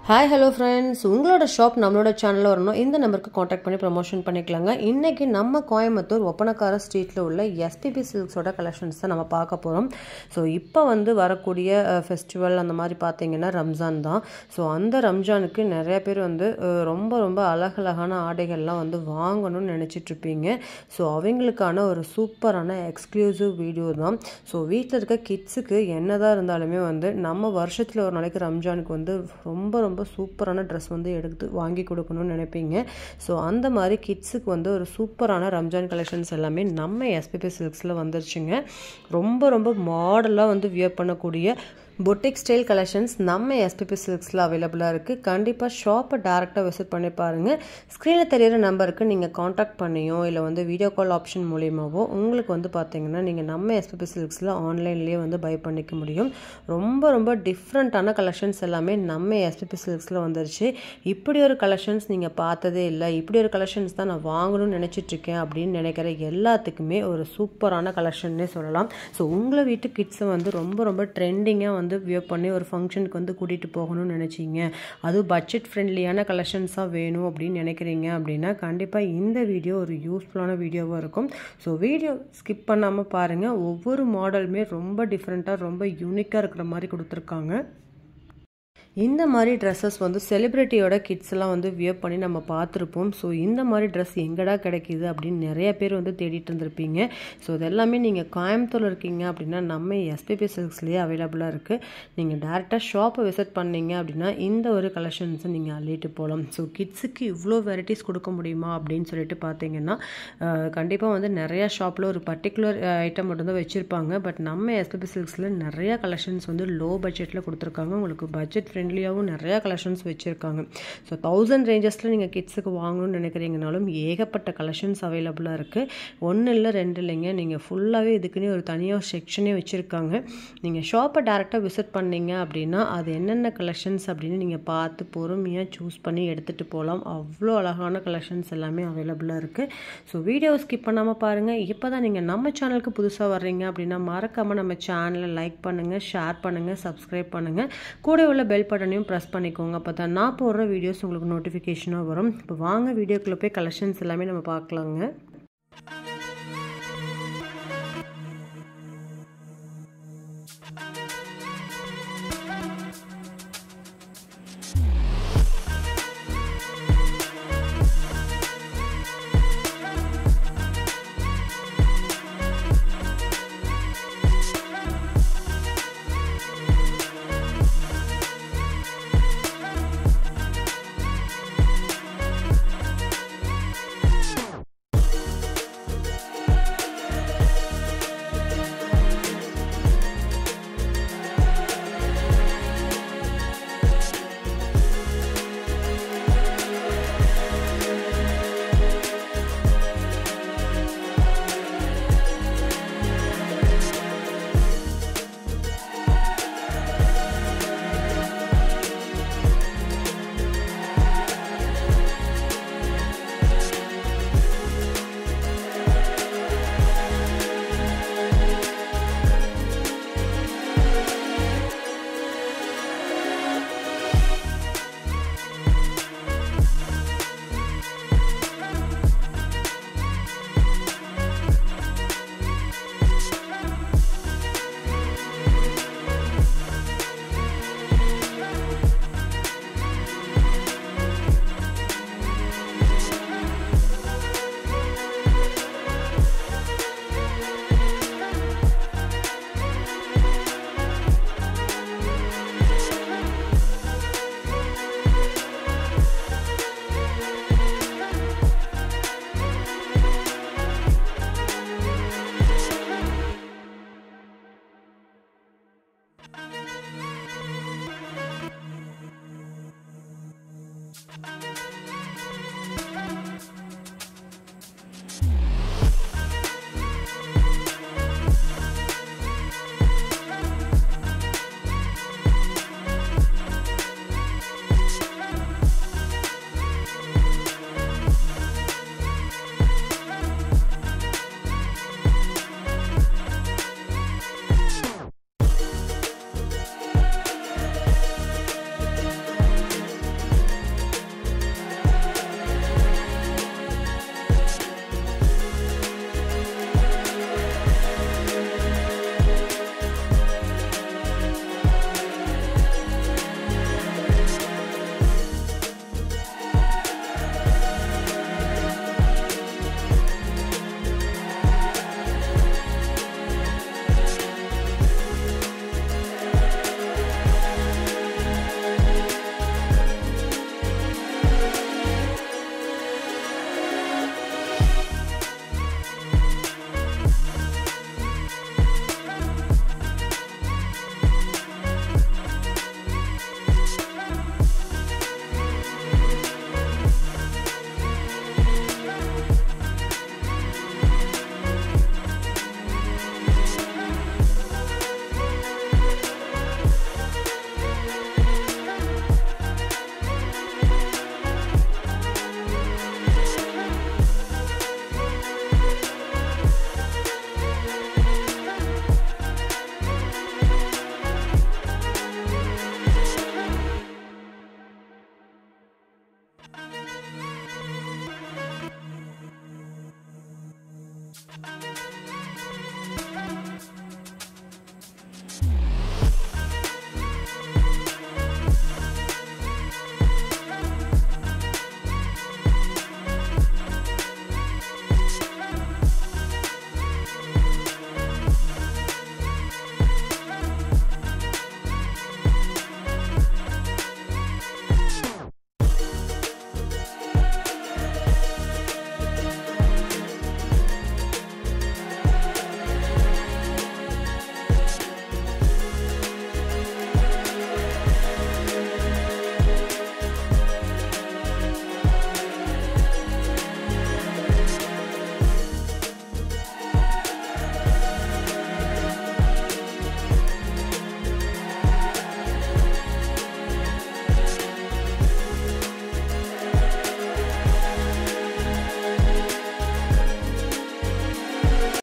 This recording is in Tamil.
ஹாய் ஹலோ ஃப்ரெண்ட்ஸ் உங்களோட ஷாப் நம்மளோட சேனலில் வரணும் இந்த நம்பருக்கு காண்டாக்ட் பண்ணி ப்ரமோஷன் பண்ணிக்கலாங்க இன்றைக்கி நம்ம கோயம்புத்தூர் ஒப்பனக்கார ஸ்ட்ரீட்டில் உள்ள எஸ்பிபி சில்க்ஸோட கலெக்ஷன்ஸ் தான் நம்ம பார்க்க போகிறோம் ஸோ இப்போ வந்து வரக்கூடிய ஃபெஸ்டிவல் அந்த மாதிரி பார்த்தீங்கன்னா ரம்ஜான் தான் ஸோ அந்த ரம்ஜானுக்கு நிறைய பேர் வந்து அஹ், ரொம்ப ரொம்ப அழகழகான ஆடைகள்லாம் வந்து வாங்கணும்னு நினச்சிட்ருப்பீங்க ஸோ அவங்களுக்கான ஒரு சூப்பரான எக்ஸ்க்ளூசிவ் வீடியோ தான் ஸோ வீட்டில் இருக்க கிட்ஸுக்கு என்னதான் இருந்தாலுமே வந்து நம்ம வருஷத்தில் ஒரு நாளைக்கு ரம்ஜானுக்கு வந்து ரொம்ப ரொம்ப சூப்பரான ட்ரெஸ் வந்து எடுத்து வாங்கி கொடுக்கணும்னு நினைப்பீங்க ஸோ அந்த மாதிரி கிட்ஸுக்கு வந்து ஒரு சூப்பரான ரம்ஜான் கலெக்ஷன்ஸ் எல்லாமே நம்ம எஸ்பிபி சில்க்ஸில் வந்துருச்சுங்க ரொம்ப ரொம்ப மாடலாக வந்து வியர் பண்ணக்கூடிய பொட்டிக் ஸ்டைல் கலெக்ஷன்ஸ் நம்ம எஸ்பிபி சில்க்ஸில் அவைலபிளாக இருக்குது கண்டிப்பாக ஷாப்பை டேரெக்டாக விசிட் பண்ணி பாருங்கள் ஸ்க்ரீனில் தெரியிற நம்பருக்கு நீங்கள் காண்டாக்ட் பண்ணியோ இல்லை வந்து வீடியோ கால் ஆப்ஷன் மூலியமாவோ உங்களுக்கு வந்து பார்த்தீங்கன்னா நீங்கள் நம்ம எஸ்பிபி சில்க்ஸில் ஆன்லைன்லேயே வந்து பை பண்ணிக்க முடியும் ரொம்ப ரொம்ப டிஃப்ரெண்ட்டான கலெக்ஷன்ஸ் எல்லாமே நம்ம எஸ்பிபி சில்க்ஸில் வந்துருச்சு இப்படி ஒரு கலெக்ஷன்ஸ் நீங்கள் பார்த்ததே இல்லை இப்படி ஒரு கலெக்ஷன்ஸ் தான் நான் வாங்கணும்னு நினச்சிட்டு இருக்கேன் அப்படின்னு நினைக்கிற எல்லாத்துக்குமே ஒரு சூப்பரான கலெக்ஷன்னே சொல்லலாம் ஸோ உங்களை வீட்டு கிட்ஸை வந்து ரொம்ப ரொம்ப ட்ரெண்டிங்காக வந்து வியர் பண்ணி ஒரு ஃபங்க்ஷனுக்கு வந்து கூட்டிகிட்டு போகணும்னு நினச்சிங்க அதுவும் பட்ஜெட் ஃப்ரெண்ட்லியான கலெக்ஷன்ஸாக வேணும் அப்படின்னு நினைக்கிறீங்க அப்படின்னா கண்டிப்பாக இந்த வீடியோ ஒரு யூஸ்ஃபுல்லான வீடியோவாக இருக்கும் ஸோ வீடியோ ஸ்கிப் பண்ணாமல் பாருங்கள் ஒவ்வொரு மாடலுமே ரொம்ப டிஃப்ரெண்ட்டாக ரொம்ப யூனிக்காக இருக்கிற மாதிரி கொடுத்துருக்காங்க இந்த மாதிரி ட்ரெஸ்ஸஸ் வந்து செலிப்ரிட்டியோட கிட்ஸ் எல்லாம் வந்து வியர் பண்ணி நம்ம பார்த்துருப்போம் ஸோ இந்த மாதிரி ட்ரெஸ் எங்கடா கிடைக்கிது அப்படின்னு நிறைய பேர் வந்து தேடிட்டு இருந்திருப்பீங்க ஸோ இதெல்லாமே நீங்கள் கோயம்புத்தூர் இருக்கீங்க அப்படின்னா நம்ம எஸ்பிபி சில்க்ஸ்லேயே அவைலபிளாக இருக்குது நீங்கள் டேரெக்டாக ஷாப்பை விசிட் பண்ணீங்க அப்படின்னா இந்த ஒரு கலெக்ஷன்ஸை நீங்கள் அள்ளிட்டு போகலாம் ஸோ கிட்ஸுக்கு இவ்வளோ வெரைட்டிஸ் கொடுக்க முடியுமா அப்படின்னு சொல்லிட்டு பார்த்தீங்கன்னா கண்டிப்பாக வந்து நிறையா ஷாப்பில் ஒரு பர்டிகுலர் ஐட்டம் மட்டும்தான் வச்சுருப்பாங்க பட் நம்ம எஸ்பிபி சில்க்ஸில் நிறையா கலெக்ஷன்ஸ் வந்து லோ பட்ஜெட்டில் கொடுத்துருக்காங்க உங்களுக்கு பட்ஜெட் ஃப்ரெண்ட்லியாகவும் நிறையா கலெக்ஷன்ஸ் வச்சுருக்காங்க ஸோ தௌசண்ட் ரேஞ்சஸில் நீங்கள் கிட்ஸுக்கு வாங்கணும்னு நினைக்கிறீங்கனாலும் ஏகப்பட்ட கலெக்ஷன்ஸ் அவைலபிளாக இருக்குது ஒன்று இல்லை ரெண்டு இல்லைங்க நீங்கள் ஃபுல்லாகவே இதுக்குன்னே ஒரு தனியாக செக்ஷனே வச்சுருக்காங்க நீங்கள் ஷாப்பை டேரெக்டாக விசிட் பண்ணீங்க அப்படின்னா அது என்னென்ன கலெக்ஷன்ஸ் அப்படின்னு நீங்கள் பார்த்து பொறுமையாக சூஸ் பண்ணி எடுத்துகிட்டு போகலாம் அவ்வளோ அழகான கலெக்ஷன்ஸ் எல்லாமே அவைலபிளாக இருக்குது ஸோ வீடியோ ஸ்கிப் பண்ணாமல் பாருங்கள் இப்போ தான் நீங்கள் நம்ம சேனலுக்கு புதுசாக வர்றீங்க அப்படின்னா மறக்காமல் நம்ம சேனலை லைக் பண்ணுங்கள் ஷேர் பண்ணுங்கள் சப்ஸ்கிரைப் பண்ணுங்கள் கூட உள்ள பெல் பட்டனையும் ப்ரெஸ் பண்ணிக்கோங்க அப்போ தான் நான் போடுற வீடியோஸ் உங்களுக்கு நோட்டிஃபிகேஷனாக வரும் இப்போ வாங்க வீடியோக்குள்ளே போய் கலெக்ஷன்ஸ் எல்லாமே நம்ம பார்க்கலாங்க